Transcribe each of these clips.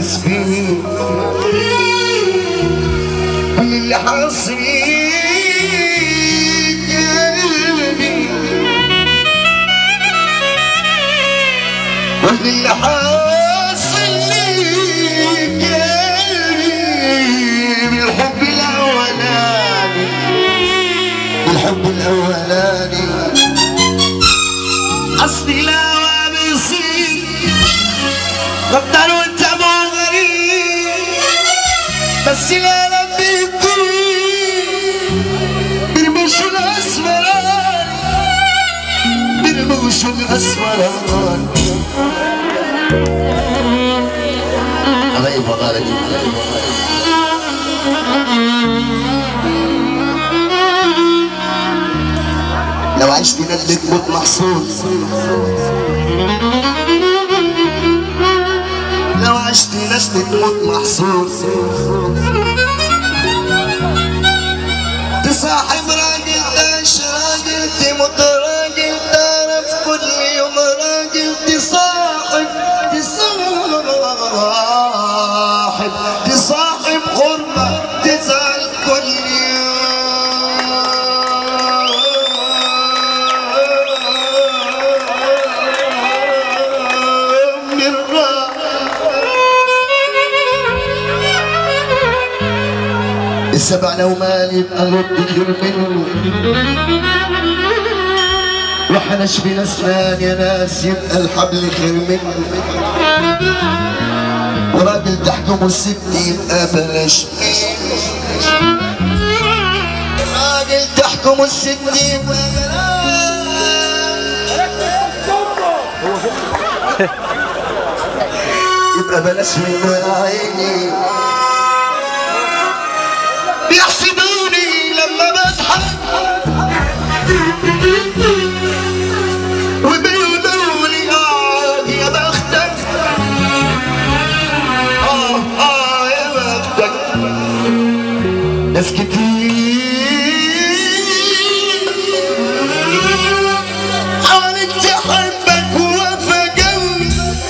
حاسس فيه كل اللي حاسس قلبي كل اللي حاصل لي قلبي بالحب الاولاني بالحب الاولاني اصلي لا بيصير غدار وانت مو غريب بس لا لا بيكون برموش الاسمران برموش الاسمران الله يبقى غالك لو عشت ندك موت محصول لو عشت ندك موت محصول تصاحب راجل داش راجل تموت راجل تعرف كل يوم راجل تصاحب تصاحب تصاحب غربة تزعل كل يوم من السبع لو مال يبقى رد خير منه وحنش بين اسنان يا ناس يبقى الحبل خير منه وراجل تحكم الست يبقى بلاش منه راجل تحكم الست يبقى بلاش يبقى بلاش منه يا عيني بيحسدوني لما بضحك وبيقولوا لي اه يا بختك اه اه يا بختك ناس كتير حاولت تحبك ووفى قوي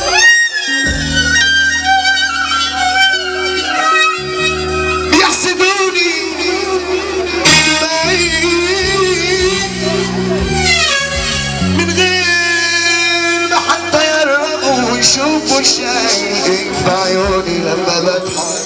يحسدوني بعيد من غير ما حتى يقربوا ويشوفوا شيء في عيوني لما بضحك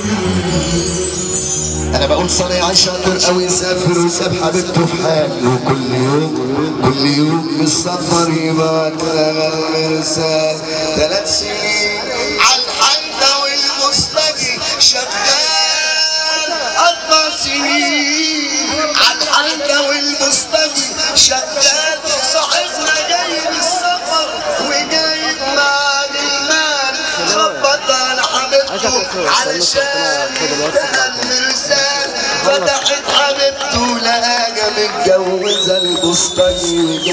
انا بقول صنيع شاطر قوي سافر وساب حبيبته في حاله وكل يوم كل يوم من السفر يبقى المرسال ثلاث سنين على الحنطة والمصطفي شغال أربع سنين على الحنطة والمصطفي شغال صاحبنا جاي من السفر وجاي بعد المال خبط على حبيبته علشان ينتهى المرسال فتحت حبيبته لقاها متجوزة البسطجي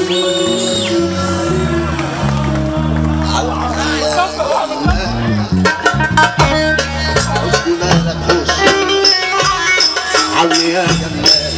خش مالك خش علي يا جمال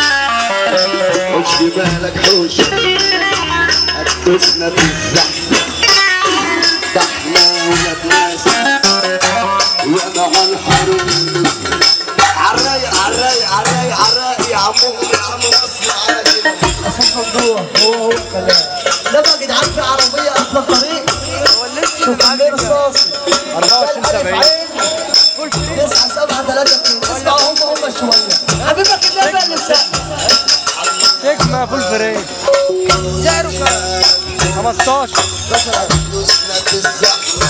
خش بالك حوش هتدوسنا في الزحمة ده احنا ولاد ناس يا مع الحريم عالرايق عالرايق عالرايق عالرايق يا عمو يا عمو مصر على كده عصام ممدوح هو هو الكلام لما يا جدعان في عربيه اصلا طريق شوف عامل رصاصي 24 70 9 7 3 2 اسمعوا هم هم شويه حبيبك النبي اللي مسقف سيجما فول فريش سعره كام؟ 15 دوسنا في الزحمة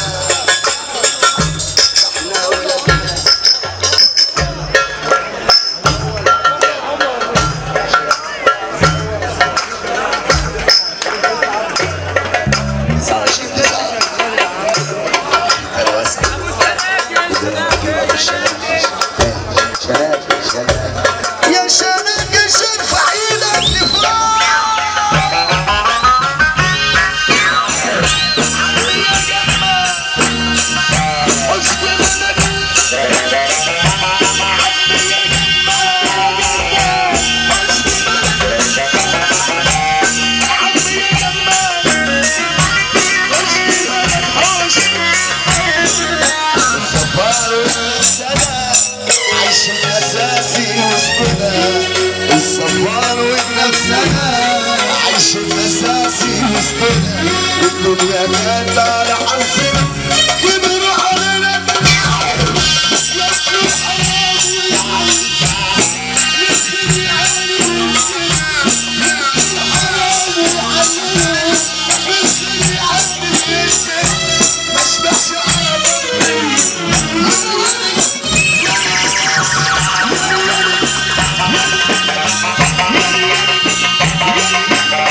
احنا ولاد ناس تسعة وعشرين تسعة حلوة أسعد بدنا نجيبها بالشباب شباب شباب يا شباب يا شباب في عينك لفوق سنة عايشين أساسي وسطنا الصفار والنفسنا عايشين أساسي وسطنا الدنيا كانت على حظنا كبروا علينا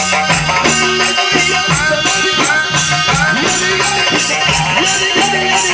Yeah.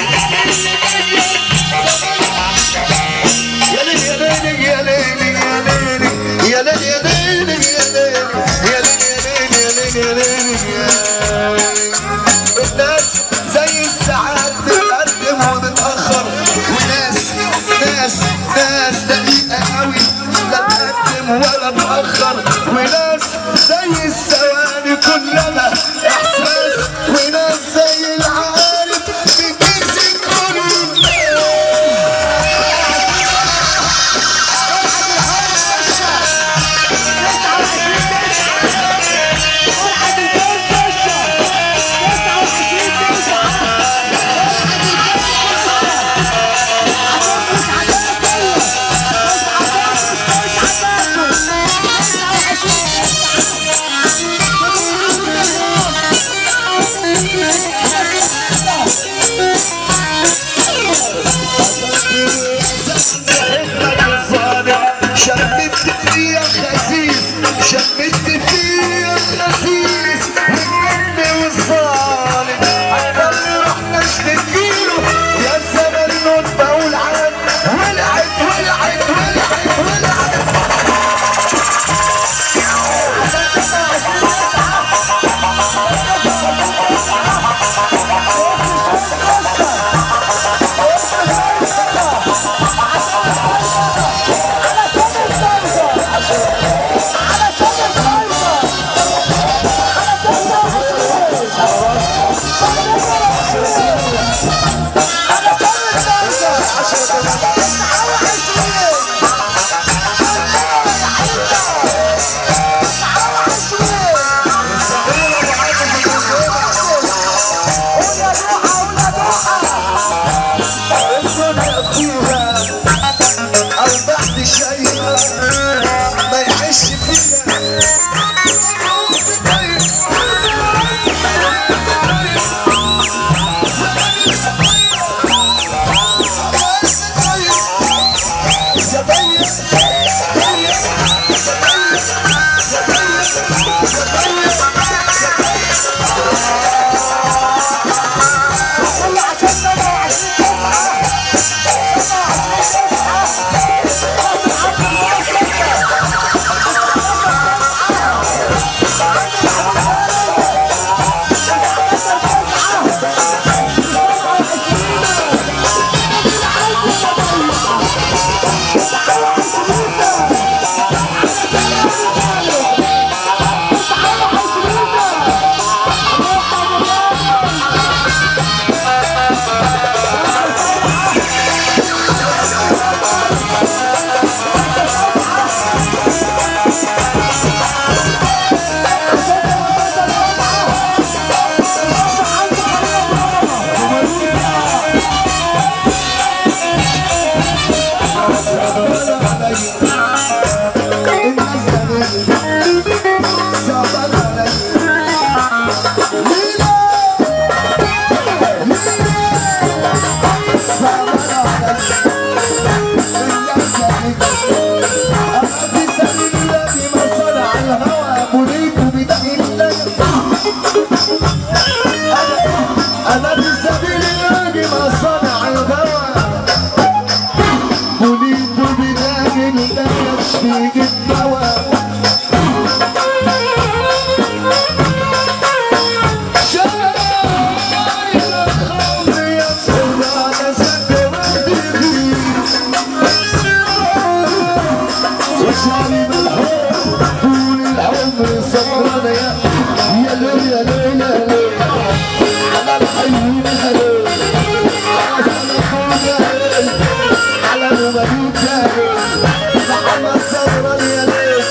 التاني محمد صبرا يا ليل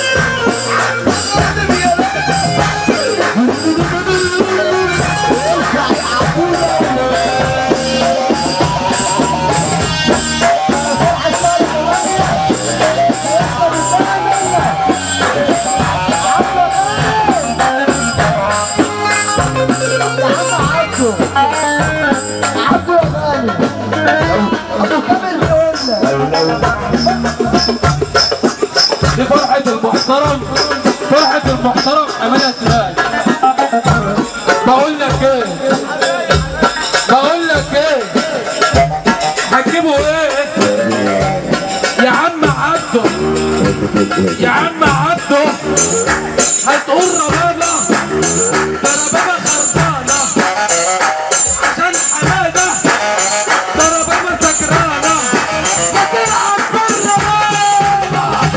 دي فرحة المحترم فرحة المحترم حمادة سراج بقول لك ايه بقول لك ايه هتجيبوا ايه يا عم عبده يا عم عبده هتقول ربابة ده ربابة خربانة عشان حمادة ده ربابة سكرانة هتلعب بالربابة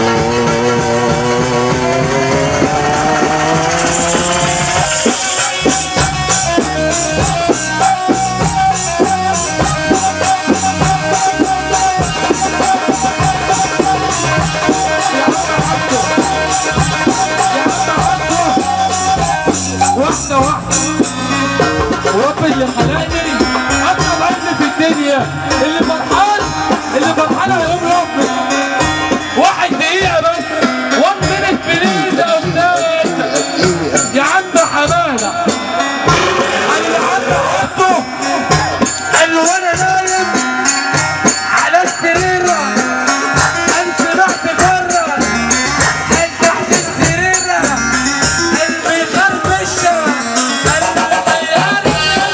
واحدة واحدة ورب اللي خلقني أكتر أكل في الدنيا اللي فرحان اللي فرحان هيقوم ربي واحد دقيقة بس وان مينت بليز يا أستاذ يا عم حمادة اللي عم حطه قال له وأنا نايم على السرير قال سمعت بره قال تحت السرير قلبي خربش قلبي طيار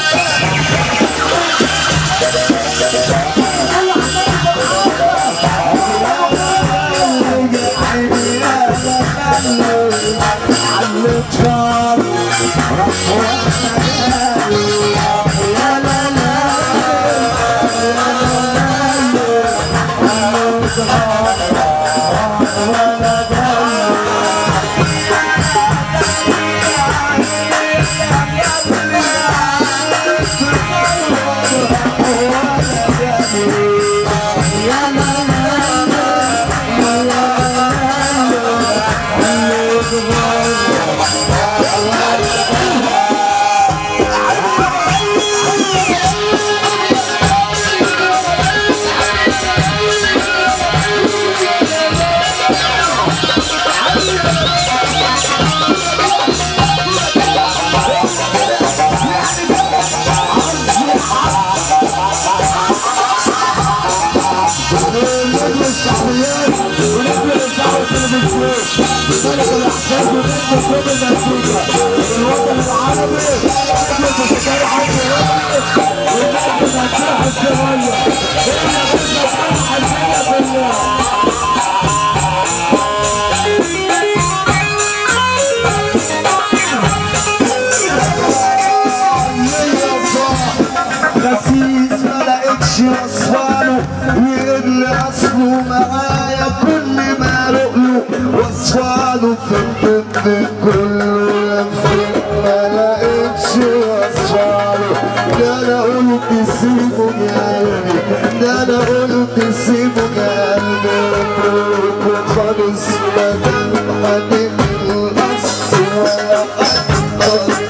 غسيس ما لقيتش وصفانه وابن اصله معايا كل ما رقله وصفانه في الضد كله لفيت ما لقيتش وصفانه ده انا قلت سيبه يا قلبي ده انا قلت سيبه يا قلبي مبروك خالص ما دام حبيب الاصل ولا حد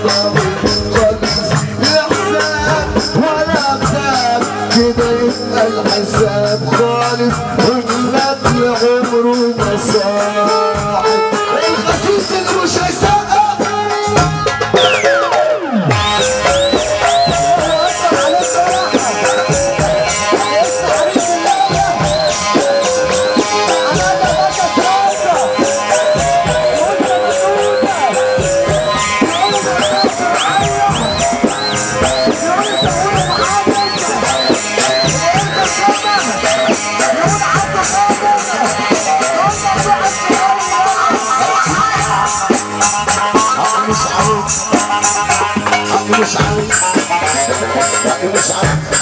خالص يحسب ولا بساب كده يبقى الحساب خالص والنبل عمره ما صاحب الخسيس اللي مش هيسقف مش عاوز مش عاوز مش عاوز